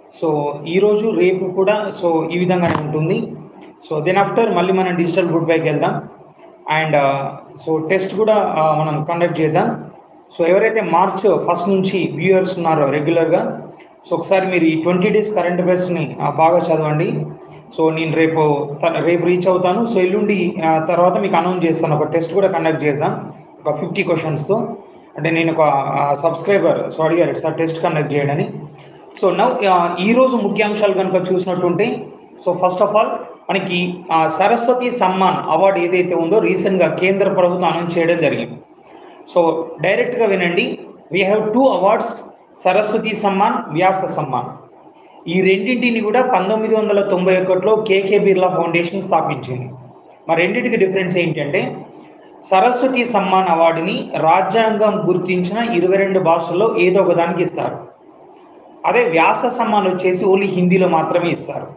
So ఈరోజు రేపు కూడా సో ఈ విధంగానే ఉంటుంది సో దెన్ ఆఫ్టర్ మళ్ళీ మనం డిజిటల్ బుట్ బైకి వెళ్దాం అండ్ సో టెస్ట్ కూడా ఆ, మనం కండక్ట్ చేద్దాం సో ఎవరైతే మార్చ్ ఫస్ట్ నుంచి వ్యూయర్స్ ఉన్నారో రెగ్యులర్గా సో ఒకసారి మీరు ఈ ట్వంటీ డేస్ కరెంట్ అఫైర్స్ని బాగా చదవండి సో నేను రేపు త- రేపు రీచ్ అవుతాను సో ఎల్లుండి ఆ, తర్వాత మీకు అనౌన్స్ చేస్తాను ఒక టెస్ట్ కూడా కండక్ట్ చేద్దాం ఒక ఫిఫ్టీ క్వశ్చన్స్తో అంటే నేను ఒక సబ్స్క్రైబర్ సో అడిగారు సార్ టెస్ట్ కండక్ట్ చేయడని సో నవ్ ఈరోజు ముఖ్యాంశాలు కనుక చూసినట్టుంటే సో ఫస్ట్ ఆఫ్ ఆల్ మనకి ఆ, సరస్వతి సమ్మాన్ అవార్డు ఏదైతే ఉందో రీసెంట్గా కేంద్ర ప్రభుత్వం అనౌన్స్ చేయడం జరిగింది సో డైరెక్ట్గా వినండి we have two awards Saraswati Samman Vyas Samman ఈ రెండింటిని కూడా పంతొమ్మిది వందల తొంభై ఒకటిలో కేకే బిర్లా ఫౌండేషన్ స్థాపించింది మరి రెండింటికి డిఫరెన్స్ ఏంటంటే సరస్వతి సమ్మాన్ అవార్డుని రాజ్యాంగం గుర్తించిన ఇరవై రెండు భాషల్లో ఏదో ఒకదానికి ఇస్తారు అదే వ్యాస సమ్మాన్ వచ్చేసి ఓన్లీ హిందీలో మాత్రమే ఇస్తారు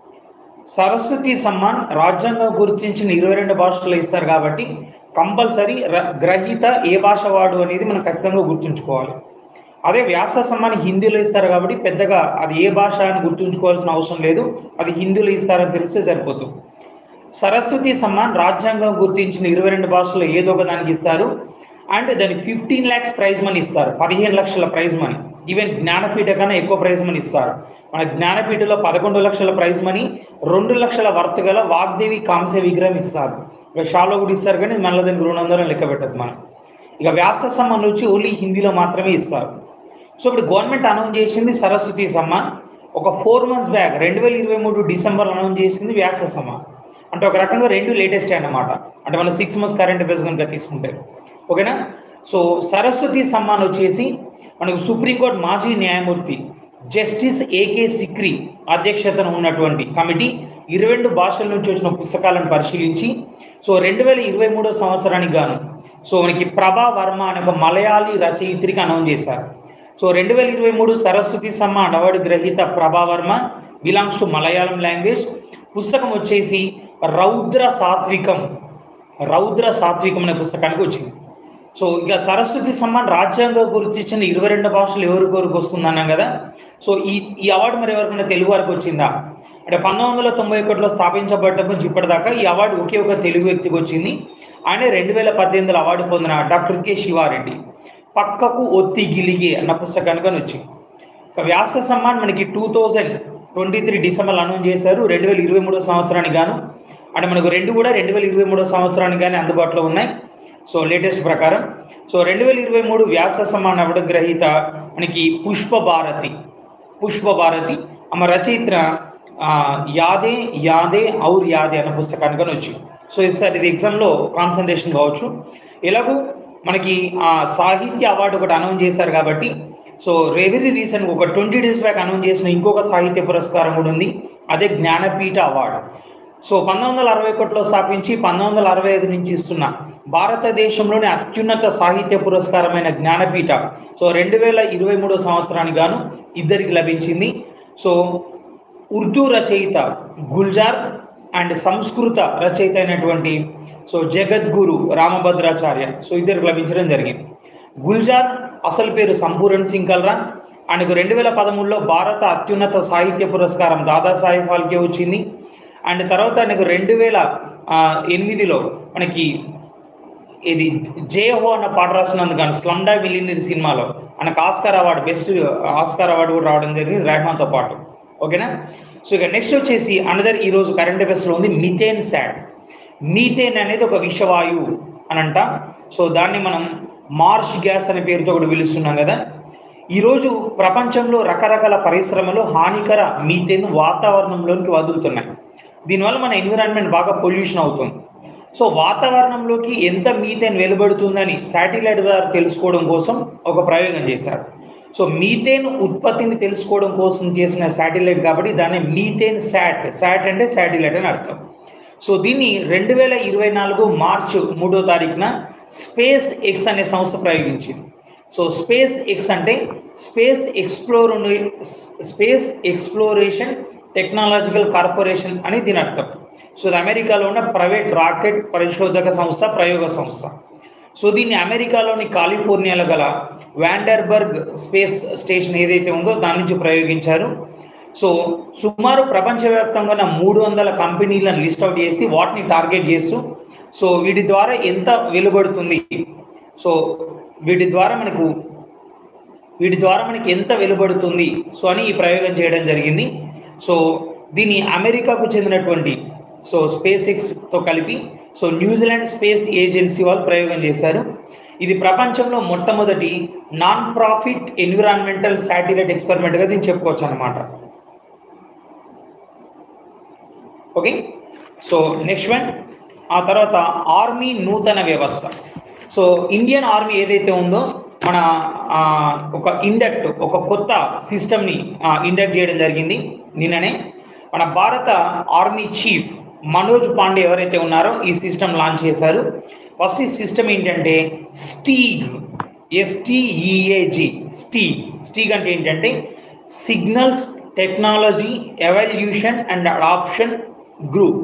సరస్వతి సమ్మాన్ రాజ్యాంగం గుర్తించిన ఇరవై రెండు భాషల్లో ఇస్తారు కాబట్టి కంపల్సరీ ర- గ్రహీత ఏ భాష వాడు అనేది మనం ఖచ్చితంగా గుర్తుంచుకోవాలి అదే వ్యాస సమ్మాన్ హిందీలో ఇస్తారు కాబట్టి పెద్దగా అది ఏ భాష అని గుర్తుంచుకోవాల్సిన అవసరం లేదు అది హిందీలో ఇస్తారని తెలిస్తే సరిపోతుంది సరస్వతి సమ్మాన్ రాజ్యాంగం గుర్తించిన ఇరవై రెండు భాషల్లో ఏదో ఒక దానికి ఇస్తారు అండ్ దాని ఫిఫ్టీన్ ల్యాక్స్ ప్రైజ్ మనీ ఇస్తారు పదిహేను లక్షల ప్రైజ్ మనీ ఈవెన్ జ్ఞానపీఠ కన్నా ఎక్కువ ప్రైజ్ మనీ ఇస్తారు మన జ్ఞానపీఠలో పదకొండు లక్షల ప్రైజ్ మనీ రెండు లక్షల వర్త్ గల వాగ్దేవి కాంస్య విగ్రహం ఇస్తారు ఇక షాలో కూడా ఇస్తారు కానీ మళ్ళీ దానికి రెండు వందలు లెక్క పెట్టదు మనం ఇక వ్యాస సమ్మాన్ వచ్చి ఓన్లీ హిందీలో మాత్రమే ఇస్తారు సో ఇప్పుడు గవర్నమెంట్ అనౌన్స్ చేసింది సరస్వతి సమ్మాన్ ఒక ఫోర్ మంత్స్ బ్యాక్ రెండు వేల ఇరవై మూడు డిసెంబర్ అనౌన్స్ చేసింది వ్యాస సమ్మాన్ అంటే ఒక రకంగా రెండు లేటెస్ట్ అన్నమాట అంటే మన సిక్స్ మంత్స్ కరెంట్ అఫైర్స్ కనుక తీసుకుంటే ఓకేనా సో సరస్వతి సమ్మాన్ వచ్చేసి మనకు సుప్రీంకోర్టు మాజీ న్యాయమూర్తి జస్టిస్ ఏకే సిక్రీ అధ్యక్షతన ఉన్నటువంటి కమిటీ ఇరవై రెండు భాషల నుంచి వచ్చిన పుస్తకాలను పరిశీలించి సో రెండు వేల ఇరవై మూడో సంవత్సరానికి గాను సో మనకి ప్రభా వర్మ అనే ఒక మలయాళీ రచయిత్రికి అనౌన్స్ చేశారు సో రెండు వేల ఇరవై మూడు సరస్వతి సమ్మాన్ అవార్డు గ్రహీత Prabha Varma belongs to Malayalam language పుస్తకం వచ్చేసి రౌద్ర సాత్వికం రౌద్ర సాత్వికం అనే పుస్తకానికి వచ్చింది సో ఇక సరస్వతి సమ్మాన్ రాజ్యాంగం గుర్తించిన ఇరవై రెండు భాషలు ఎవరి కోరికి వస్తుంది అన్నాం కదా సో ఈ ఈ అవార్డు మరి ఎవరికైనా తెలుగు వారికి వచ్చిందా అంటే పంతొమ్మిది వందల తొంభై ఒకటిలో స్థాపించబడ్డ నుంచి ఇప్పటిదాకా ఈ అవార్డు ఒకే ఒక తెలుగు వ్యక్తికి వచ్చింది ఆయన రెండు వేల పద్దెనిమిదిలో అవార్డు పొందిన డాక్టర్ కె శివారెడ్డి పక్కకు ఒత్తి గిలిగే అన్న పుస్తకానికి అని వచ్చింది ఇక వ్యాస సమ్మాన్ మనకి two thousand twenty three December announce చేశారు రెండు వేల ఇరవై మూడో సంవత్సరానికి గాను అంటే మనకు రెండు కూడా రెండు వేల ఇరవై మూడో సంవత్సరానికి కానీ అందుబాటులో ఉన్నాయి సో లేటెస్ట్ ప్రకారం సో రెండు వేల ఇరవై మూడు వ్యాస సమ్మాన్ అవార్డు గ్రహీత మనకి పుష్ప భారతి పుష్ప భారతి ఆమె రచయిత్ర ఆ, యాదే యాదే ఔర్ యాదే అన్న పుస్తకానికి అని వచ్చింది సో ఇది సార్ ఇది ఎగ్జామ్లో కాన్సన్ట్రేషన్ కావచ్చు ఎలాగూ మనకి ఆ సాహిత్య అవార్డు ఒకటి అనౌన్స్ చేశారు కాబట్టి సో వెరీ రీసెంట్ ఒక ట్వంటీ డేస్ బ్యాక్ అనౌన్స్ చేసిన ఇంకొక సాహిత్య పురస్కారం కూడా ఉంది అదే జ్ఞానపీఠ అవార్డు సో పంతొమ్మిది వందల అరవై ఒకటిలో స్థాపించి పంతొమ్మిది వందల అరవై ఐదు నుంచి ఇస్తున్న భారతదేశంలోని అత్యున్నత సాహిత్య పురస్కారమైన జ్ఞానపీఠ సో రెండు వేల ఇరవై మూడో సంవత్సరానికి గాను ఇద్దరికి లభించింది సో ఉర్దూ రచయిత గుల్జార్ అండ్ సంస్కృత రచయిత అయినటువంటి సో జగద్గురు రామభద్రాచార్య సో ఇద్దరికి లభించడం జరిగింది గుల్జార్ అసలు పేరు సంపూరణ్ సింగ్ కల్రా ఆయనకు రెండు వేల పదమూడులో భారత అత్యున్నత సాహిత్య పురస్కారం దాదాసాహెబ్ ఫాల్కే వచ్చింది అండ్ తర్వాత ఆయనకు రెండు వేల ఆ, ఎనిమిదిలో మనకి ఇది జే హో అన్న పాట రాసినందుకు కానీ స్లమ్ డా మిలినరీ సినిమాలో ఆయనకు Oscar award best Oscar award కూడా రావడం జరిగింది రెహమాన్తో పాటు ఓకేనా సో ఇక నెక్స్ట్ వచ్చేసి అనదర్ ఈరోజు కరెంట్ అఫైర్స్లో ఉంది మిథేన్ శాడ్ మీథేన్ అనేది ఒక విషవాయువు అని అంట సో దాన్ని మనం మార్ష్ గ్యాస్ అనే పేరుతో కూడా పిలుస్తున్నాం కదా ఈరోజు ప్రపంచంలో రకరకాల పరిశ్రమలు హానికర మీథేన్ వాతావరణంలోకి వదులుతున్నాయి దీనివల్ల మన ఎన్విరాన్మెంట్ బాగా పొల్యూషన్ అవుతుంది సో వాతావరణంలోకి ఎంత మీథేన్ వెలువడుతుందని శాటిలైట్ ద్వారా తెలుసుకోవడం కోసం ఒక ప్రయోగం చేశారు సో మీథేన్ ఉత్పత్తిని తెలుసుకోవడం కోసం చేసిన శాటిలైట్ కాబట్టి దాన్ని మీథేన్ శాట్ శాట్ అంటే శాటిలైట్ అని అర్థం సో దీన్ని రెండు వేల ఇరవై నాలుగు మార్చ్ మూడో తారీఖున స్పేస్ ఎక్స్ అనే సంస్థ ప్రయోగించింది సో స్పేస్ ఎక్స్ అంటే space explore space exploration technological corporation అని దీని అర్థం సో ఇది అమెరికాలో ఉన్న ప్రైవేట్ రాకెట్ పరిశోధక సంస్థ ప్రయోగ సంస్థ సో దీన్ని అమెరికాలోని కాలిఫోర్నియాలో గల వ్యాండర్బర్గ్ స్పేస్ స్టేషన్ ఏదైతే ఉందో దాని నుంచి ప్రయోగించారు సో సుమారు ప్రపంచవ్యాప్తంగా ఉన్న మూడు వందల కంపెనీలను లిస్ట్ అవుట్ చేసి వాటిని టార్గెట్ చేస్తూ సో వీటి ద్వారా ఎంత వెలువడుతుంది సో వీటి ద్వారా మనకు వీటి ద్వారా మనకి ఎంత వెలువడుతుంది సో అని ఈ ప్రయోగం చేయడం జరిగింది సో దీన్ని అమెరికాకు చెందినటువంటి సో స్పేస్ ఎక్స్తో కలిపి సో న్యూజిలాండ్ స్పేస్ ఏజెన్సీ వాళ్ళు ప్రయోగం చేశారు ఇది ప్రపంచంలో మొట్టమొదటి నాన్ ప్రాఫిట్ ఎన్విరాన్మెంటల్ శాటిలైట్ ఎక్స్పెరిమెంట్గా దీన్ని చెప్పుకోవచ్చు అనమాట ఓకే సో నెక్స్ట్ వన్ ఆ తర్వాత ఆర్మీ నూతన వ్యవస్థ సో ఇండియన్ ఆర్మీ ఏదైతే ఉందో మన ఆ, ఒక ఇండక్ట్ ఒక కొత్త సిస్టమ్ని ఇండక్ట్ చేయడం జరిగింది నిన్ననే మన భారత ఆర్మీ చీఫ్ మనోజ్ పాండే ఎవరైతే ఉన్నారో ఈ సిస్టమ్ లాంచ్ చేశారు ఫస్ట్ ఈ సిస్టమ్ ఏంటంటే స్టీగ్ ఎస్టీఈఏజి స్టీగ్ స్టీగ్ అంటే ఏంటంటే signals technology evolution and adoption group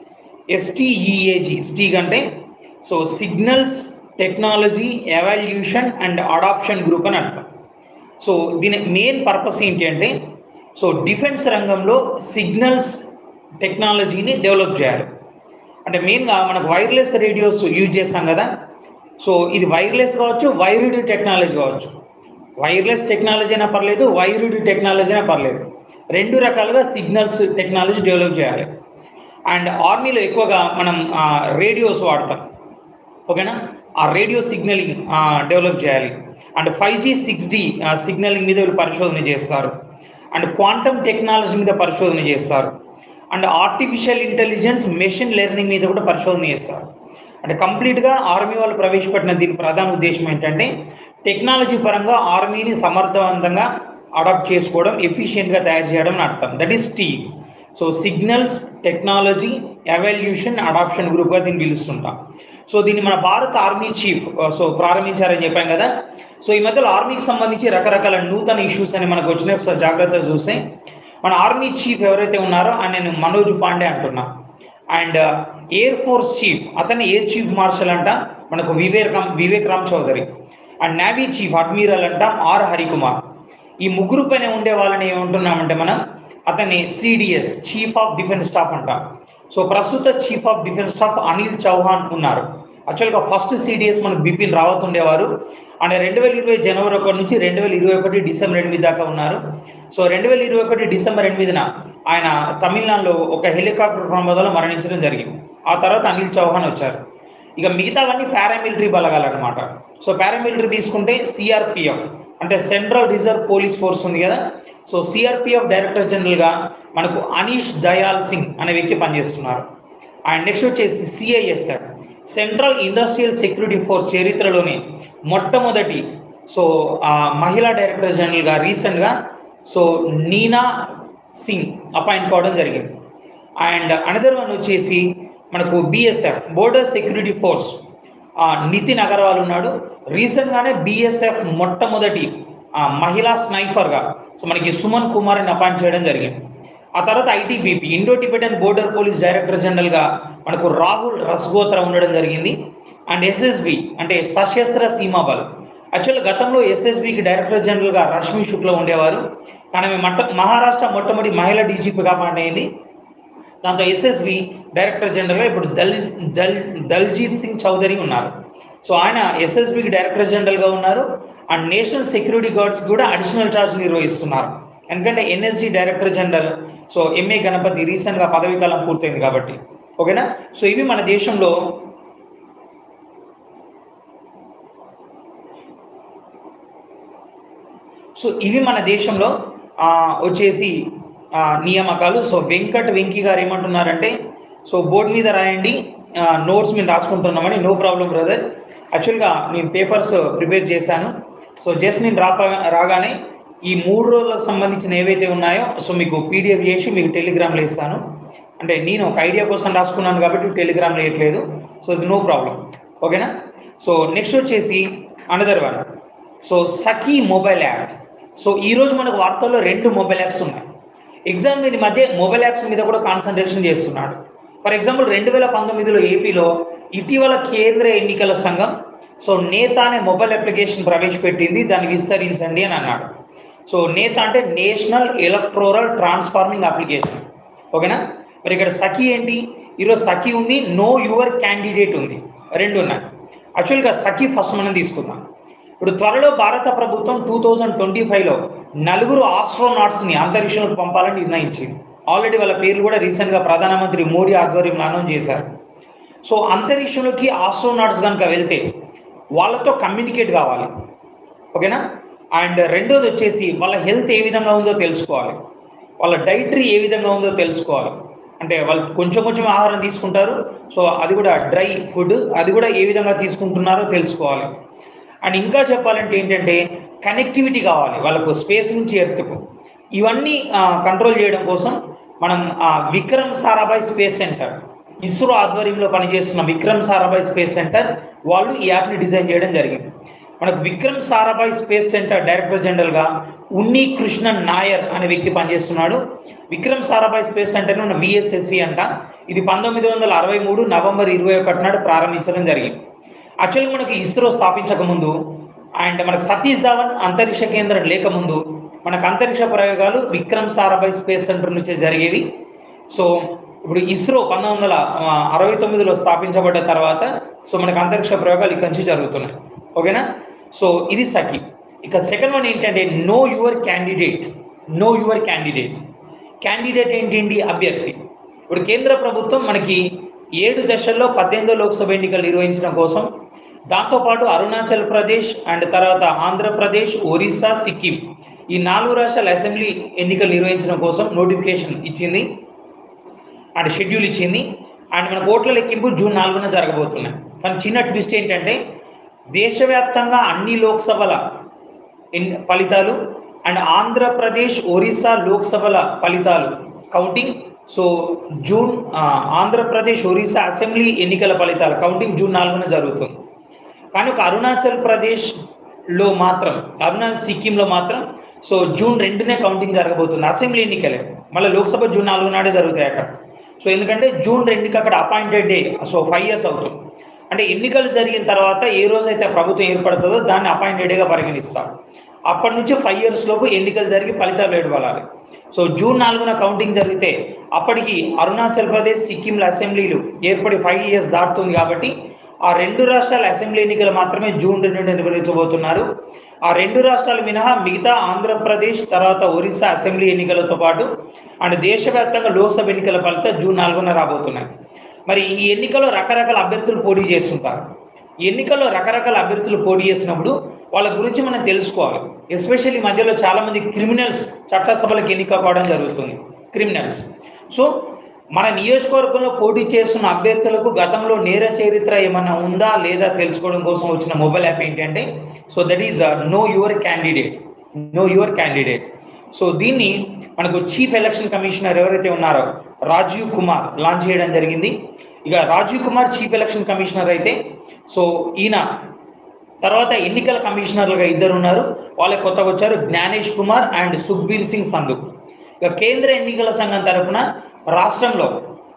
S T E A G STEAG అంటే so signals technology evolution and adoption group అని అర్థం సో దీని మెయిన్ పర్పస్ ఏంటి అంటే సో డిఫెన్స్ రంగంలో సిగ్నల్స్ టెక్నాలజీని డెవలప్ చేయాలి అంటే మెయిన్గా మనకు వైర్లెస్ రేడియోస్ యూజ్ చేస్తాం కదా సో ఇది వైర్లెస్ కావచ్చు వైర్డ్ టెక్నాలజీ కావచ్చు వైర్లెస్ టెక్నాలజీ అయినా పర్లేదు వైర్డ్ టెక్నాలజీ అయినా పర్లేదు రెండు రకాలుగా సిగ్నల్స్ టెక్నాలజీ డెవలప్ చేయాలి అండ్ ఆర్మీలో ఎక్కువగా మనం రేడియోస్ వాడతాం ఓకేనా ఆ రేడియో సిగ్నలింగ్ డెవలప్ చేయాలి and five G six D signaling మీద వీళ్ళు పరిశోధన చేస్తారు అండ్ క్వాంటమ్ టెక్నాలజీ మీద పరిశోధన చేస్తారు and artificial intelligence machine learning మీద కూడా పరిశోధన చేస్తారు అంటే కంప్లీట్గా ఆర్మీ వాళ్ళు ప్రవేశపెట్టిన దీని ప్రధాన ఉద్దేశం ఏంటంటే టెక్నాలజీ పరంగా ఆర్మీని సమర్థవంతంగా అడాప్ట్ చేసుకోవడం ఎఫిషియెంట్గా తయారు చేయడం అని అర్థం that is T so signals technology evolution adoption గ్రూప్గా దీన్ని పిలుస్తుంటాం సో దీన్ని మన భారత ఆర్మీ చీఫ్ సో ప్రారంభించారని చెప్పాం కదా సో ఈ మధ్యలో ఆర్మీకి సంబంధించి రకరకాల నూతన ఇష్యూస్ అని మనకు వచ్చినాయి ఒకసారి జాగ్రత్తగా చూస్తే మన ఆర్మీ చీఫ్ ఎవరైతే ఉన్నారో ఆయన మనోజ్ పాండే అంటున్నా అండ్ ఎయిర్ ఫోర్స్ చీఫ్ అతన్ని ఎయిర్ చీఫ్ మార్షల్ అంట మనకు Vivek Ram Vivek Ram Chaudhari and navy chief admiral అంటాం ఆర్ హరికుమార్ ఈ ముగ్గురు పైన ఉండే వాళ్ళని ఏమంటున్నామంటే మనం అతన్ని C D S chief of defence staff అంటాం సో ప్రస్తుత chief of defence staff Anil Chauhan ఉన్నారు యాక్చువల్గా ఫస్ట్ సిడిఎస్ మనకు బిపిన్ రావత్ ఉండేవారు అండ్ రెండు వేల ఇరవై జనవరి ఒకటి నుంచి రెండు వేల ఇరవై ఒకటి డిసెంబర్ ఎనిమిది దాకా ఉన్నారు సో రెండు వేల ఇరవై ఒకటి డిసెంబర్ ఎనిమిదిన ఆయన తమిళనాడులో ఒక హెలికాప్టర్ ప్రమాదంలో మరణించడం జరిగింది ఆ తర్వాత అనిల్ చౌహాన్ వచ్చారు ఇక మిగతావన్నీ పారామిలిటరీ బలగాలు అనమాట సో పారామిలిటరీ తీసుకుంటే సిఆర్పిఎఫ్ అంటే సెంట్రల్ రిజర్వ్ పోలీస్ ఫోర్స్ ఉంది కదా సో సిఆర్పిఎఫ్ డైరెక్టర్ జనరల్గా మనకు అనీష్ దయాల్ సింగ్ అనే వ్యక్తి పనిచేస్తున్నారు అండ్ నెక్స్ట్ వచ్చేసి C I S F central industrial security force చరిత్రలోనే మొట్టమొదటి సో ఆ మహిళా డైరెక్టర్ జనరల్గా రీసెంట్గా సో నీనా సింగ్ అపాయింట్ కావడం జరిగింది అండ్ అనదర్ వన్ వచ్చేసి మనకు బిఎస్ఎఫ్ బోర్డర్ సెక్యూరిటీ ఫోర్స్ ఆ, నితిన్ అగర్వాల్ ఉన్నాడు రీసెంట్గానే బిఎస్ఎఫ్ మొట్టమొదటి ఆ, మహిళా స్నైఫర్గా సో మనకి సుమన్ కుమార్ని అపాయింట్ చేయడం జరిగింది ఆ తర్వాత I T B P Indo Tibetan border police director జనరల్గా మనకు రాహుల్ రస్గోత్రా ఉండడం జరిగింది అండ్ ఎస్ఎస్బి అంటే సశస్త్ర సీమాబల్ యాక్చువల్ గతంలో ఎస్ఎస్బికి డైరెక్టర్ జనరల్గా రష్మి శుక్ల ఉండేవారు కానీ ఆమె మట్ట మహారాష్ట్ర మొట్టమొదటి మహిళా డీజీపీగా అయింది దాంతో ఎస్ఎస్బి డైరెక్టర్ జనరల్గా ఇప్పుడు దల్ దల్ దల్జీత్ సింగ్ చౌదరి ఉన్నారు సో ఆయన ఎస్ఎస్బికి డైరెక్టర్ జనరల్గా ఉన్నారు అండ్ నేషనల్ సెక్యూరిటీ గార్డ్స్ కూడా అడిషనల్ ఛార్జ్ నిర్వహిస్తున్నారు ఎందుకంటే N S G director general so M A Ganapathi రీసెంట్గా పదవీ కాలం పూర్తయింది కాబట్టి ఓకేనా సో ఇవి మన దేశంలో సో ఇవి మన దేశంలో ఆ, వచ్చేసి ఆ, నియామకాలు సో వెంకట్ వెంకీ గారు ఏమంటున్నారంటే సో బోర్డు మీద రాయండి నోట్స్ మేము రాసుకుంటున్నామని నో ప్రాబ్లం బ్రదర్ యాక్చువల్గా నేను పేపర్స్ ప్రిపేర్ చేశాను సో జస్ట్ నేను రాప రాగానే ఈ మూడు రోజులకు సంబంధించిన ఏవైతే ఉన్నాయో సో మీకు పీడిఎఫ్ చేసి మీకు టెలిగ్రామ్లో ఇస్తాను అంటే నేను ఒక ఐడియా కోసం రాసుకున్నాను కాబట్టి టెలిగ్రామ్లో వేయట్లేదు సో ఇది నో ప్రాబ్లం ఓకేనా సో నెక్స్ట్ వచ్చేసి another one so Sakhi mobile app so ఈరోజు మనకు వార్తల్లో రెండు మొబైల్ యాప్స్ ఉన్నాయి ఎగ్జామ్ మీద మధ్య మొబైల్ యాప్స్ మీద కూడా కాన్సన్ట్రేషన్ చేస్తున్నాడు ఫర్ ఎగ్జాంపుల్ రెండు వేల పంతొమ్మిదిలో ఏపీలో ఇటీవల కేంద్ర ఎన్నికల సంఘం సో నేత అనే మొబైల్ అప్లికేషన్ ప్రవేశపెట్టింది దాన్ని విస్తరించండి అని అన్నాడు సో నేత అంటే నేషనల్ ఎలక్ట్రోరల్ ట్రాన్స్ఫార్మింగ్ అప్లికేషన్ ఓకేనా మరి ఇక్కడ సఖీ ఏంటి ఈరోజు సఖీ ఉంది నో యువర్ క్యాండిడేట్ ఉంది రెండు ఉన్నాయి యాక్చువల్గా సఖీ ఫస్ట్ మనం తీసుకుందాం ఇప్పుడు త్వరలో భారత ప్రభుత్వం టూ థౌజండ్ ట్వంటీ ఫైవ్లో నలుగురు ఆస్ట్రోనాట్స్ని అంతరిక్షంలోకి పంపాలని నిర్ణయించింది ఆల్రెడీ వాళ్ళ పేర్లు కూడా రీసెంట్గా ప్రధానమంత్రి మోడీ ఆధ్వర్యంలో అనౌన్స్ చేశారు సో అంతరిక్షంలోకి ఆస్ట్రోనాట్స్ కనుక వెళ్తే వాళ్ళతో కమ్యూనికేట్ కావాలి ఓకేనా అండ్ రెండోది వచ్చేసి వాళ్ళ హెల్త్ ఏ విధంగా ఉందో తెలుసుకోవాలి వాళ్ళ డైటరీ ఏ విధంగా ఉందో తెలుసుకోవాలి అంటే వాళ్ళు కొంచెం కొంచెం ఆహారం తీసుకుంటారు సో అది కూడా డ్రై ఫుడ్ అది కూడా ఏ విధంగా తీసుకుంటున్నారో తెలుసుకోవాలి అండ్ ఇంకా చెప్పాలంటే ఏంటంటే కనెక్టివిటీ కావాలి వాళ్ళకు స్పేస్ నుంచి ఎర్త్కు ఇవన్నీ కంట్రోల్ చేయడం కోసం మనం ఆ, విక్రమ్ సారాభాయ్ స్పేస్ సెంటర్ ఇస్రో ఆధ్వర్యంలో పనిచేస్తున్న విక్రమ్ సారాభాయ్ స్పేస్ సెంటర్ వాళ్ళు ఈ యాప్ని డిజైన్ చేయడం జరిగింది మనకు Vikram Sarabhai space centre director జనరల్గా ఉన్ని కృష్ణన్ నాయర్ అనే వ్యక్తి పనిచేస్తున్నాడు విక్రమ్ సారాభాయ్ స్పేస్ సెంటర్ ఉన్న విఎస్ఎస్సి అంట ఇది పంతొమ్మిది వందల అరవై మూడు నవంబర్ ఇరవై ఒకటి నాడు ప్రారంభించడం జరిగింది యాక్చువల్గా మనకి ఇస్రో స్థాపించక ముందు అండ్ మనకు సతీష్ ధావన్ అంతరిక్ష కేంద్రం లేకముందు మనకు అంతరిక్ష ప్రయోగాలు విక్రమ్ సారాభాయ్ స్పేస్ సెంటర్ నుంచే జరిగేవి సో ఇప్పుడు ఇస్రో పంతొమ్మిది వందల ఆ, అరవై తొమ్మిదిలో స్థాపించబడ్డ తర్వాత సో మనకు అంతరిక్ష ప్రయోగాలు ఇక్కడి నుంచి జరుగుతున్నాయి ఓకేనా సో ఇది సఖి ఇక సెకండ్ వన్ ఏంటంటే know your candidate know your candidate candidate ఏంటి అభ్యర్థి ఇప్పుడు కేంద్ర ప్రభుత్వం మనకి ఏడు దశల్లో పద్దెనిమిదో లోక్సభ ఎన్నికలు నిర్వహించడం కోసం దాంతోపాటు అరుణాచల్ ప్రదేశ్ అండ్ తర్వాత ఆంధ్రప్రదేశ్ ఒరిస్సా సిక్కిం ఈ నాలుగు రాష్ట్రాల అసెంబ్లీ ఎన్నికలు నిర్వహించడం కోసం నోటిఫికేషన్ ఇచ్చింది అండ్ షెడ్యూల్ ఇచ్చింది అండ్ మన ఓట్ల లెక్కింపు జూన్ నాలుగున జరగబోతున్నాయి కానీ చిన్న ట్విస్ట్ ఏంటంటే దేశవ్యాప్తంగా అన్ని లోక్సభల ఎన్ ఫలితాలు అండ్ ఆంధ్రప్రదేశ్ ఒరిస్సా లోక్సభల ఫలితాలు కౌంటింగ్ సో జూన్ ఆ, ఆంధ్రప్రదేశ్ ఒరిస్సా అసెంబ్లీ ఎన్నికల ఫలితాలు కౌంటింగ్ జూన్ నాలుగున జరుగుతుంది కానీ ఒక అరుణాచల్ ప్రదేశ్లో మాత్రం అరుణాచల్ సిక్కింలో మాత్రం సో జూన్ రెండునే కౌంటింగ్ జరగబోతుంది అసెంబ్లీ ఎన్నికలే మళ్ళీ లోక్సభ జూన్ నాలుగు నాడే జరుగుతాయి అక్కడ సో ఎందుకంటే జూన్ రెండుకి అక్కడ appointed day so five years అవుతుంది అంటే ఎన్నికలు జరిగిన తర్వాత ఏ రోజైతే ప్రభుత్వం ఏర్పడుతుందో దాన్ని అపాయింటెడ్ డేగా పరిగణిస్తారు అప్పటి నుంచి ఫైవ్ ఇయర్స్ లోపు ఎన్నికలు జరిగి ఫలితాలు ఏడవాలి సో జూన్ నాలుగున కౌంటింగ్ జరిగితే అప్పటికి అరుణాచల్ ప్రదేశ్ సిక్కింల అసెంబ్లీలు ఏర్పడి ఫైవ్ ఇయర్స్ దాటుతుంది కాబట్టి ఆ రెండు రాష్ట్రాల అసెంబ్లీ ఎన్నికలు మాత్రమే జూన్ రెండు నిర్వహించబోతున్నారు ఆ రెండు రాష్ట్రాలు మినహా మిగతా ఆంధ్రప్రదేశ్ తర్వాత ఒరిస్సా అసెంబ్లీ ఎన్నికలతో పాటు అండ్ దేశవ్యాప్తంగా లోక్సభ ఎన్నికల ఫలితం జూన్ నాలుగున రాబోతున్నాయి మరి ఈ ఎన్నికల్లో రకరకాల అభ్యర్థులు పోటీ చేస్తుంటారు ఈ ఎన్నికల్లో రకరకాల అభ్యర్థులు పోటీ చేసినప్పుడు వాళ్ళ గురించి మనం తెలుసుకోవాలి ఎస్పెషల్లీ మధ్యలో చాలామంది క్రిమినల్స్ చట్టసభలకు ఎన్నిక కావడం జరుగుతుంది క్రిమినల్స్ సో మన నియోజకవర్గంలో పోటీ చేస్తున్న అభ్యర్థులకు గతంలో నేర చరిత్ర ఏమన్నా ఉందా లేదా తెలుసుకోవడం కోసం వచ్చిన మొబైల్ యాప్ ఏంటంటే so that is know your candidate know your candidate so దీన్ని మనకు చీఫ్ ఎలక్షన్ కమిషనర్ ఎవరైతే ఉన్నారో రాజీవ్ కుమార్ లాంచ్ చేయడం జరిగింది ఇక Rajiv Kumar chief election commissioner అయితే సో ఈయన తర్వాత ఎన్నికల కమిషనర్లుగా ఇద్దరు ఉన్నారు వాళ్ళే కొత్తగా వచ్చారు జ్ఞానేష్ కుమార్ అండ్ సుఖ్బీర్ సింగ్ సంధు ఇక కేంద్ర ఎన్నికల సంఘం తరపున రాష్ట్రంలో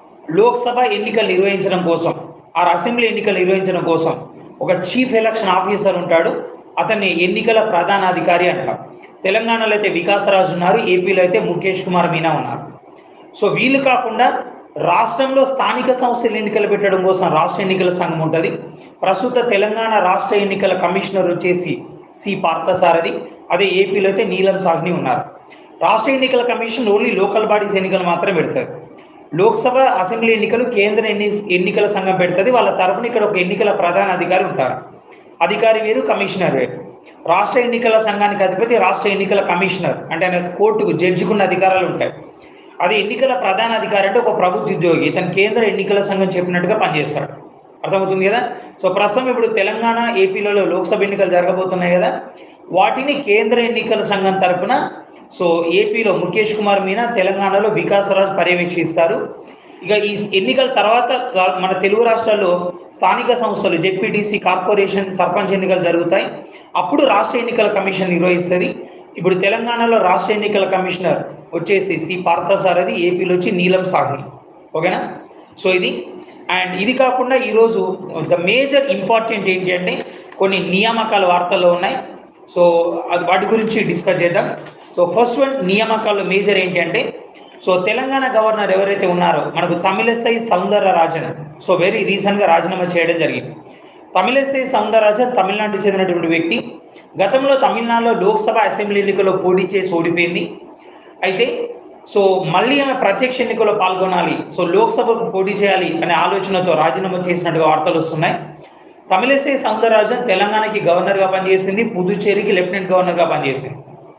లోక్సభ ఎన్నికలు నిర్వహించడం కోసం ఆ అసెంబ్లీ ఎన్నికలు నిర్వహించడం కోసం ఒక చీఫ్ ఎలక్షన్ ఆఫీసర్ ఉంటాడు అతన్ని ఎన్నికల ప్రధానాధికారి అంటాం తెలంగాణలో అయితే వికాసరాజు ఉన్నారు ఏపీలో అయితే ముఖేష్ కుమార్ మీనా ఉన్నారు సో వీళ్ళు కాకుండా రాష్ట్రంలో స్థానిక సంస్థల ఎన్నికలు పెట్టడం కోసం రాష్ట్ర ఎన్నికల సంఘం ఉంటుంది ప్రస్తుత తెలంగాణ రాష్ట్ర ఎన్నికల కమిషనర్ వచ్చేసి సి పార్థసారథి అదే ఏపీలో అయితే నీలం సాగ్ని ఉన్నారు రాష్ట్ర ఎన్నికల కమిషన్ ఓన్లీ లోకల్ బాడీస్ ఎన్నికలు మాత్రం పెడతారు లోక్సభ అసెంబ్లీ ఎన్నికలు కేంద్ర ఎన్ని ఎన్నికల సంఘం పెడుతుంది వాళ్ళ తరపున ఇక్కడ ఒక ఎన్నికల ప్రధాన అధికారి ఉంటారు అధికారి వేరు కమిషనర్ వేరు రాష్ట్ర ఎన్నికల సంఘానికి అధిపతి రాష్ట్ర ఎన్నికల కమిషనర్ అంటే ఆయన కోర్టుకు జడ్జికున్న అధికారాలు ఉంటాయి అది ఎన్నికల ప్రధాన అధికారి అంటే ఒక ప్రభుత్వ ఉద్యోగి ఇతను కేంద్ర ఎన్నికల సంఘం చెప్పినట్టుగా పనిచేస్తాడు అర్థమవుతుంది కదా సో ప్రస్తుతం ఇప్పుడు తెలంగాణ ఏపీలలో లోక్సభ ఎన్నికలు జరగబోతున్నాయి కదా వాటిని కేంద్ర ఎన్నికల సంఘం తరపున సో ఏపీలో ముఖేష్ కుమార్ మీనా తెలంగాణలో వికాసరాజ్ పర్యవేక్షిస్తారు ఇక ఈ ఎన్నికల తర్వాత త- మన తెలుగు రాష్ట్రాల్లో స్థానిక సంస్థలు జెడ్పీటీసీ కార్పొరేషన్ సర్పంచ్ ఎన్నికలు జరుగుతాయి అప్పుడు రాష్ట్ర ఎన్నికల కమిషన్ నిర్వహిస్తుంది ఇప్పుడు తెలంగాణలో రాష్ట్ర ఎన్నికల కమిషనర్ వచ్చేసి సి పార్థసారథి ఏపీలో వచ్చి నీలం సాహ్ని ఓకేనా సో ఇది అండ్ ఇది కాకుండా ఈరోజు ద మేజర్ ఇంపార్టెంట్ ఏంటి అంటే కొన్ని నియామకాల వార్తల్లో ఉన్నాయి సో అది వాటి గురించి డిస్కస్ చేద్దాం సో ఫస్ట్ వన్ నియామకాలు మేజర్ ఏంటి అంటే సో తెలంగాణ గవర్నర్ ఎవరైతే ఉన్నారో మనకు తమిళసై సౌందరరాజన్ సో వెరీ రీసెంట్గా రాజీనామా చేయడం జరిగింది తమిళసై సౌందరరాజన్ తమిళనాడుకు చెందినటువంటి వ్యక్తి గతంలో తమిళనాడులో లోక్సభ అసెంబ్లీ ఎన్నికల్లో పోటీ చేసి ఓడిపోయింది అయితే సో మళ్ళీ ఆమె ప్రత్యక్ష ఎన్నికల్లో పాల్గొనాలి సో లోక్సభకు పోటీ చేయాలి అనే ఆలోచనతో రాజీనామా చేసినట్టుగా వార్తలు వస్తున్నాయి తమిళసై సౌందరరాజన్ తెలంగాణకి గవర్నర్గా పనిచేసింది పుదుచ్చేరికి లెఫ్టినెంట్ గవర్నర్గా పనిచేసింది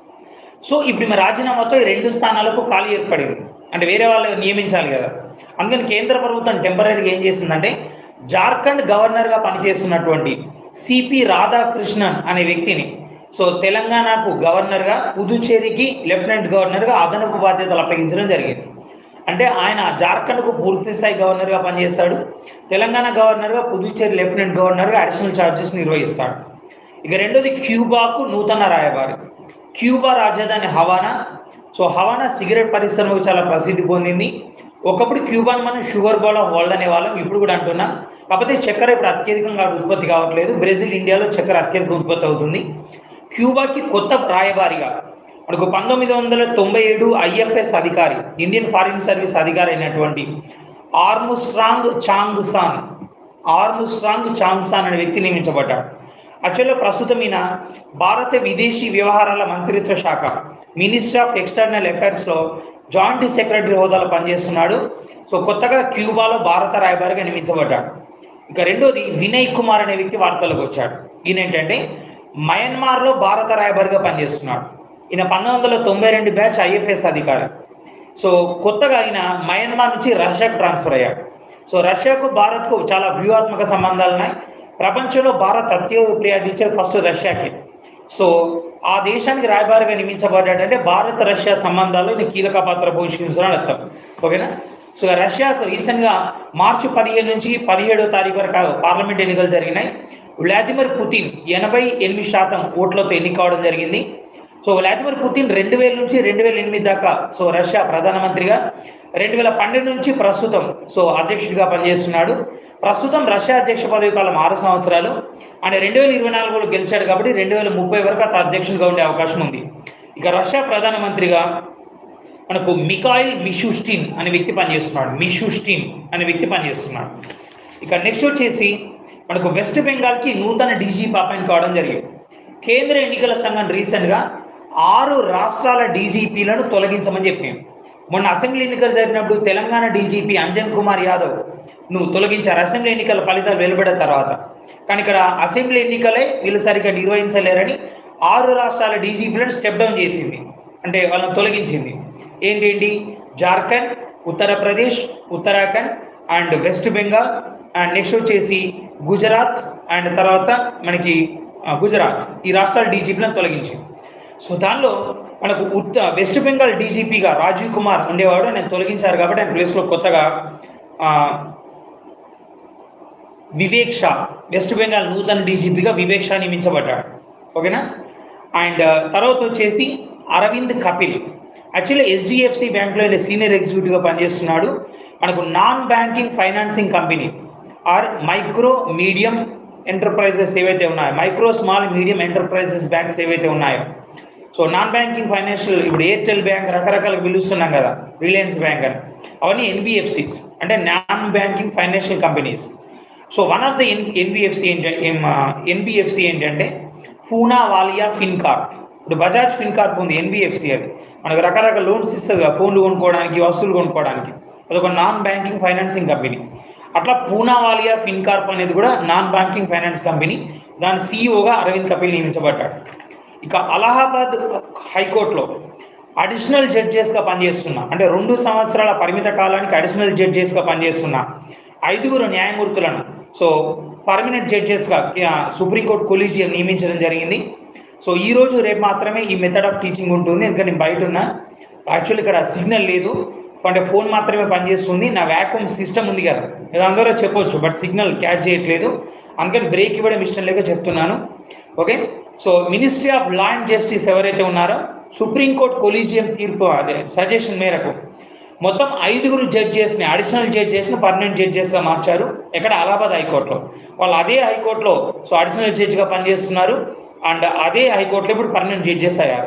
సో ఇప్పుడు ఈమె రాజీనామాతో ఈ రెండు స్థానాలకు ఖాళీ ఏర్పడింది అంటే వేరే వాళ్ళు నియమించాలి కదా అందుకని కేంద్ర ప్రభుత్వం టెంపరీగా ఏం చేసిందంటే జార్ఖండ్ గవర్నర్గా పనిచేస్తున్నటువంటి సిపి రాధాకృష్ణన్ అనే వ్యక్తిని సో తెలంగాణకు గవర్నర్గా పుదుచ్చేరికి లెఫ్టినెంట్ గవర్నర్గా అదనపు బాధ్యతలు అప్పగించడం జరిగింది అంటే ఆయన జార్ఖండ్కు పూర్తి స్థాయి గవర్నర్గా పనిచేస్తాడు తెలంగాణ గవర్నర్గా పుదుచ్చేరి లెఫ్టినెంట్ గవర్నర్గా అడిషనల్ ఛార్జెస్ నిర్వహిస్తాడు ఇక రెండోది క్యూబాకు నూతన రాయబారి క్యూబా రాజధాని హవానా సో హవానా సిగరెట్ పరిశ్రమకు చాలా ప్రసిద్ధి పొందింది ఒకప్పుడు క్యూబాని మనం షుగర్ బాల్ ఆఫ్ వరల్డ్ అనేవాళ్ళం ఇప్పుడు కూడా అంటున్నాం కాకపోతే చక్కెర ఇప్పుడు అత్యధికంగా ఉత్పత్తి కావట్లేదు బ్రెజిల్ ఇండియాలో చక్కెర అత్యధిక ఉత్పత్తి అవుతుంది క్యూబాకి కొత్త రాయబారిగా మనకు పంతొమ్మిది వందల తొంభై ఏడు ఐఎఫ్ఎస్ అధికారి ఇండియన్ ఫారిన్ సర్వీస్ అధికారి అయినటువంటి ఆర్ముస్ట్రాంగ్ చాంగ్సాన్ ఆర్ముస్ట్రాంగ్ చాంగ్సాన్ అనే వ్యక్తి నియమించబడ్డాడు యాక్చువల్గా ప్రస్తుతం ఈయన భారత విదేశీ వ్యవహారాల మంత్రిత్వ శాఖ మినిస్ట్రీ ఆఫ్ ఎక్స్టర్నల్ అఫైర్స్లో జాయింట్ సెక్రటరీ హోదాలో పనిచేస్తున్నాడు సో కొత్తగా క్యూబాలో భారత రాయబారిగా నియమించబడ్డాడు ఇక రెండోది వినయ్ కుమార్ అనే వ్యక్తి వార్తలకు వచ్చాడు ఈయన ఏంటంటే మయన్మార్లో భారత రాయబారిగా పనిచేస్తున్నాడు ఈయన పంతొమ్మిది వందల తొంభై రెండు బ్యాచ్ ఐఎఫ్ఎస్ అధికారి సో కొత్తగా ఆయన మయన్మార్ నుంచి రష్యాకు ట్రాన్స్ఫర్ అయ్యాడు సో రష్యాకు భారత్కు చాలా వ్యూహాత్మక సంబంధాలు ఉన్నాయి ప్రపంచంలో భారత్ అత్యధిక ప్రియారిటీ ఇచ్చేది ఫస్ట్ రష్యాకి సో ఆ దేశానికి రాయబారిగా నియమించబడ్డాడంటే భారత్ రష్యా సంబంధాల్లో ఈయన కీలక పాత్ర పోషించడం అర్థం ఓకేనా సో రష్యాకు రీసెంట్గా మార్చి పదిహేను నుంచి పదిహేడో తారీఖు వరకు పార్లమెంట్ ఎన్నికలు జరిగినాయి వ్లాదిమిర్ పుతిన్ ఎనభై ఎనిమిది శాతం ఓట్లతో ఎన్నికవడం జరిగింది సో వ్లాదిమిర్ పుతిన్ రెండు వేల నుంచి రెండు వేల ఎనిమిది దాకా సో రష్యా ప్రధానమంత్రిగా రెండు వేల పన్నెండు నుంచి ప్రస్తుతం సో అధ్యక్షుడిగా పనిచేస్తున్నాడు ప్రస్తుతం రష్యా అధ్యక్ష పదవి కాలం ఆరు సంవత్సరాలు ఆయన రెండు వేల ఇరవై నాలుగులో గెలిచాడు కాబట్టి రెండు వేల ముప్పై వరకు అతను అధ్యక్షుడిగా ఉండే అవకాశం ఉంది ఇక రష్యా ప్రధానమంత్రిగా మనకు మికాయిల్ మిషుస్టిన్ అనే వ్యక్తి పనిచేస్తున్నాడు మిషుస్టిన్ అనే వ్యక్తి పనిచేస్తున్నాడు ఇక నెక్స్ట్ వచ్చేసి మనకు వెస్ట్ బెంగాల్కి నూతన డీజీపీ అపాయింట్ కావడం జరిగింది కేంద్ర ఎన్నికల సంఘం రీసెంట్గా ఆరు రాష్ట్రాల డీజీపీలను తొలగించమని చెప్పాం మొన్న అసెంబ్లీ ఎన్నికలు జరిగినప్పుడు తెలంగాణ డీజీపీ అంజన్ కుమార్ యాదవ్ నువ్వు తొలగించారు అసెంబ్లీ ఎన్నికల ఫలితాలు వెలువడిన తర్వాత కానీ ఇక్కడ అసెంబ్లీ ఎన్నికలే వీళ్ళు సరిగ్గా నిర్వహించలేరని ఆరు రాష్ట్రాల డీజీపీలను స్టెప్ డౌన్ చేసింది అంటే వాళ్ళని తొలగించింది ఏంటేంటి Jharkhand Uttar Pradesh Uttarakhand and West Bengal and next వచ్చేసి గుజరాత్ అండ్ తర్వాత మనకి ఆ, గుజరాత్ ఈ రాష్ట్రాల డీజీపీలను తొలగించింది సో దానిలో మనకు ఉత్త వెస్ట్ బెంగాల్ డీజీపీగా రాజీవ్ కుమార్ ఉండేవాడు నేను తొలగించారు కాబట్టి ఆయన ప్లేస్లో కొత్తగా ఆ, వివేక్ షా వెస్ట్ బెంగాల్ నూతన డీజీపీగా వివేక్ షా నియమించబడ్డాడు ఓకేనా అండ్ తర్వాత వచ్చేసి అరవింద్ కపిల్ యాక్చువల్లీ హెచ్డిఎఫ్సి బ్యాంక్లో ఆయన సీనియర్ ఎగ్జిక్యూటివ్గా పనిచేస్తున్నాడు మనకు non banking financing company or micro medium enterprises ఏవైతే ఉన్నాయో micro small medium enterprises banks ఏవైతే ఉన్నాయో సో నాన్ బ్యాంకింగ్ ఫైనాన్షియల్ ఇప్పుడు ఎయిర్టెల్ బ్యాంక్ రకరకాలుగా పిలుస్తున్నాం కదా రిలయన్స్ బ్యాంక్ అని అవన్నీ ఎన్బిఎఫ్సిస్ అంటే non banking financial companies so one of the N N B F C ఏంటి ఎన్బిఎఫ్సి ఏంటంటే పూనా వాలియా ఫిన్కార్ప్ ఇప్పుడు బజాజ్ ఫిన్కార్ప్ ఉంది ఎన్బిఎఫ్సి అది మనకు రకరకాల లోన్స్ ఇస్తుంది కదా ఫోన్లు కొనుక్కోవడానికి వస్తువులు కొనుక్కోవడానికి అదొక నాన్ బ్యాంకింగ్ ఫైనాన్సింగ్ కంపెనీ అట్లా పూనా వాలియా ఫిన్కార్ప్ అనేది కూడా నాన్ బ్యాంకింగ్ ఫైనాన్స్ కంపెనీ దాని సీఈఓగా అరవింద్ కపిల్ నియమించబడ్డాడు ఇక అలహాబాద్ హైకోర్టులో అడిషనల్ జడ్జెస్గా పనిచేస్తున్నా అంటే రెండు సంవత్సరాల పరిమిత కాలానికి అడిషనల్ జడ్జెస్గా పనిచేస్తున్న ఐదుగురు న్యాయమూర్తులను సో పర్మనెంట్ జడ్జెస్గా సుప్రీంకోర్టు కొలీజియం నియమించడం జరిగింది సో ఈ రోజు రేపు మాత్రమే ఈ మెథడ్ ఆఫ్ టీచింగ్ ఉంటుంది ఎందుకంటే నేను బయట ఉన్నా యాక్చువల్లీ ఇక్కడ సిగ్నల్ లేదు అంటే ఫోన్ మాత్రమే పనిచేస్తుంది నా వ్యాక్యూమ్ సిస్టమ్ ఉంది కదా ఇది అందరూ చెప్పొచ్చు బట్ సిగ్నల్ క్యాచ్ చేయట్లేదు అందుకని బ్రేక్ ఇవ్వడం ఇష్టం లేక చెప్తున్నాను okay so ministry of law and justice ఎవరైతే ఉన్నారో సుప్రీంకోర్టు కొలీజియం తీర్పు అదే సజెషన్ మేరకు మొత్తం ఐదుగురు జడ్జెస్ని అడిషనల్ జడ్జెస్ని పర్మనెంట్ జడ్జెస్గా మార్చారు ఎక్కడ అలహాబాద్ హైకోర్టులో వాళ్ళు అదే హైకోర్టులో సో అడిషనల్ జడ్జిగా పనిచేస్తున్నారు అండ్ అదే హైకోర్టులో ఇప్పుడు పర్మనెంట్ జడ్జెస్ అయ్యారు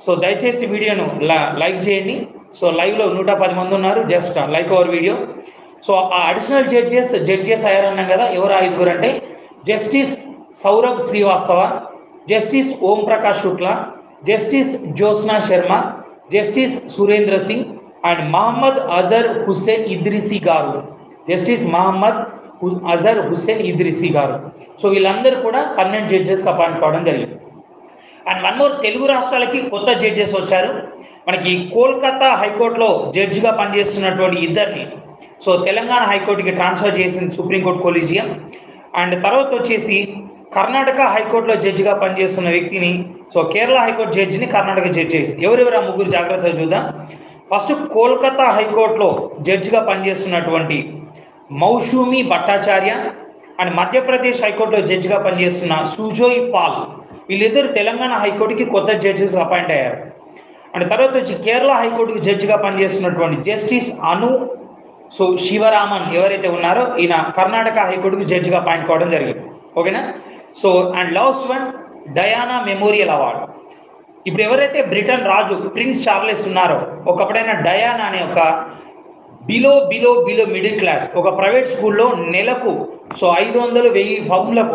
సో దయచేసి వీడియోను లైక్ చేయండి సో లైవ్లో నూట పది మంది ఉన్నారు just like our video so ఆ అడిషనల్ జడ్జెస్ జడ్జెస్ అయ్యారన్నాం కదా ఎవరు ఐదుగురు అంటే justice Saurabh Srivastava justice Om Prakash Shukla justice Jyotsna Sharma justice Surendra Singh and Mohammad Azhar Hussain Idrisi గారు జస్టిస్ మహమ్మద్ హు- అజర్ హుస్సేన్ ఇద్రిసి గారు సో వీళ్ళందరూ కూడా పర్మనెంట్ జడ్జెస్కి అపాయింట్ కావడం జరిగింది అండ్ వన్ మోర్ తెలుగు రాష్ట్రాలకి కొత్త జడ్జెస్ వచ్చారు మనకి కోల్కతా హైకోర్టులో జడ్జిగా పనిచేస్తున్నటువంటి ఇద్దరిని సో తెలంగాణ హైకోర్టుకి ట్రాన్స్ఫర్ చేసింది సుప్రీంకోర్టు కొలీజియం అండ్ తర్వాత వచ్చేసి కర్ణాటక హైకోర్టులో జడ్జిగా పనిచేస్తున్న వ్యక్తిని సో కేరళ హైకోర్టు జడ్జిని కర్ణాటక జడ్జి చేసి ఎవరెవరు ఆ ముగ్గురు జాగ్రత్తగా చూద్దాం ఫస్ట్ కోల్కతా హైకోర్టులో జడ్జిగా పనిచేస్తున్నటువంటి మౌషూమి భట్టాచార్య అండ్ మధ్యప్రదేశ్ హైకోర్టులో జడ్జిగా పనిచేస్తున్న సుజోయ్ పాల్ వీళ్ళిద్దరు తెలంగాణ హైకోర్టుకి కొత్త జడ్జెస్ అపాయింట్ అయ్యారు అండ్ తర్వాత వచ్చి కేరళ హైకోర్టుకి జడ్జిగా పనిచేస్తున్నటువంటి జస్టిస్ అను సో శివరామన్ ఎవరైతే ఉన్నారో ఈయన కర్ణాటక హైకోర్టుకి జడ్జిగా అపాయింట్ కావడం జరిగింది ఓకేనా so and last one Diana memorial award ఇప్పుడు ఎవరైతే బ్రిటన్ రాజు ప్రిన్స్ చార్లెస్ ఉన్నారో ఒకప్పుడైనా డయానా అనే ఒక below below below middle class ఒక ప్రైవేట్ స్కూల్లో నెలకు సో ఐదు వందలు వెయ్యి ఫౌండ్లకు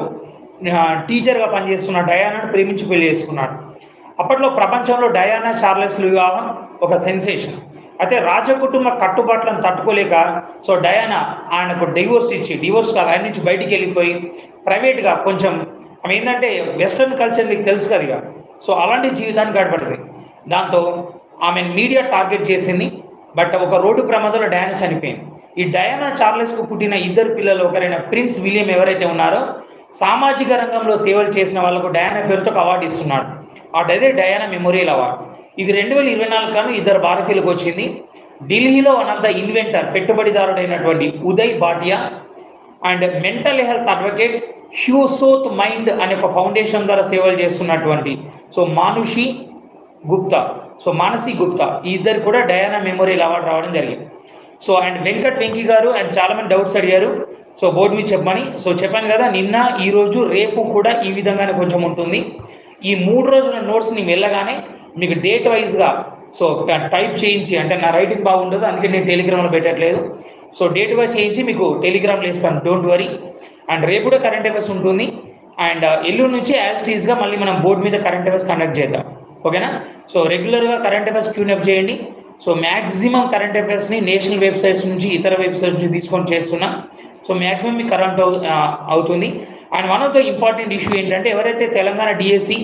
టీచర్గా పనిచేస్తున్న డయానాను ప్రేమించి పెళ్లి చేసుకున్నాడు అప్పట్లో ప్రపంచంలో డయానా చార్లెస్ వివాహం ఒక సెన్సేషన్ అయితే రాజకుటుంబ కట్టుబాట్లను తట్టుకోలేక సో డయానా ఆయనకు డివోర్స్ ఇచ్చి డివోర్స్ కాదు ఆయన నుంచి బయటికి వెళ్ళిపోయి ప్రైవేట్గా కొంచెం ఆమె ఏంటంటే వెస్ట్రన్ కల్చర్ మీకు తెలుసు కదా ఇక. సో అలాంటి జీవితాన్ని గడపడింది దాంతో ఆమె మీడియా టార్గెట్ చేసింది బట్ ఒక రోడ్డు ప్రమాదంలో డయానా చనిపోయింది ఈ డయానా చార్లెస్కు పుట్టిన ఇద్దరు పిల్లలు ఒకరైన ప్రిన్స్ విలియం ఎవరైతే ఉన్నారో సామాజిక రంగంలో సేవలు చేసిన వాళ్ళకు డయానా పేరుతో ఒక అవార్డు ఇస్తున్నాడు అదే డయానా మెమోరియల్ అవార్డు ఇది రెండు వేల ఇరవై నాలుగు కాను ఇద్దరు భారతీయులకు వచ్చింది ఢిల్లీలో వన్ ఆఫ్ ద ఇన్వెంటర్ పెట్టుబడిదారుడైనటువంటి Uday Bhatia and mental health advocate హ్యూసోత్ మైండ్ అనే ఒక ఫౌండేషన్ ద్వారా సేవలు చేస్తున్నటువంటి సో మానుషి గుప్తా సో మానసి గుప్తా ఈ ఇద్దరు కూడా డయానా మెమోరియల్ అవార్డు రావడం జరిగింది సో అండ్ వెంకట్ వెంకీ గారు అండ్ చాలా మంది డౌట్స్ అడిగారు సో బోర్డు మీద చెప్పమని సో చెప్పాను కదా నిన్న ఈ రోజు రేపు కూడా ఈ విధంగానే కొంచెం ఉంటుంది ఈ మూడు రోజుల నోట్స్ని వెళ్ళగానే మీకు డేట్ వైజ్గా సో టైప్ చేయించి అంటే నా రైటింగ్ బాగుండదు అందుకే నేను టెలిగ్రామ్లో పెట్టట్లేదు సో డేట్గా చేయించి మీకు టెలిగ్రామ్లో ఇస్తాను డోంట్ వరీ అండ్ రేపు కూడా కరెంట్ అఫైర్స్ ఉంటుంది అండ్ ఎల్లుండి నుంచి యాజ్ టీజ్గా మళ్ళీ మనం బోర్డు మీద కరెంట్ అఫైర్స్ కండక్ట్ చేద్దాం ఓకేనా సో రెగ్యులర్గా కరెంట్ అఫైర్స్ ట్యూన్అప్ చేయండి సో మ్యాక్సిమం కరెంట్ అఫైర్స్ని నేషనల్ వెబ్సైట్స్ నుంచి ఇతర వెబ్సైట్స్ నుంచి తీసుకొని చేస్తున్నా సో మ్యాక్సిమం మీకు కరెంట్ అవు ఆ, అవుతుంది and one of the important issue ఏంటంటే ఎవరైతే Telangana D S C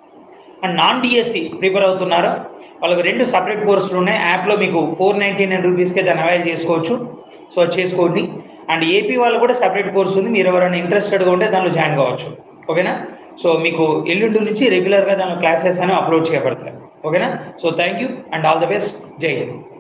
and non D S C prepare అవుతున్నారో వాళ్ళకి రెండు సపరేట్ కోర్సులు ఉన్నాయి యాప్లో మీకు ఫోర్ నైంటీ నైన్ రూపీస్కే దాన్ని అవైల్ చేసుకోవచ్చు సో అది చేసుకోండి అండ్ ఏపీ వాళ్ళు కూడా సపరేట్ కోర్స్ ఉంది మీరు ఎవరైనా ఇంట్రెస్టెడ్గా ఉంటే దానిలో జాయిన్ కావచ్చు ఓకేనా సో మీకు ఎల్లుండి నుంచి రెగ్యులర్గా దానిలో క్లాసెస్ అనేవి అప్లోడ్ చేయబడతాయి ఓకేనా so thank you and all the best Jai Hind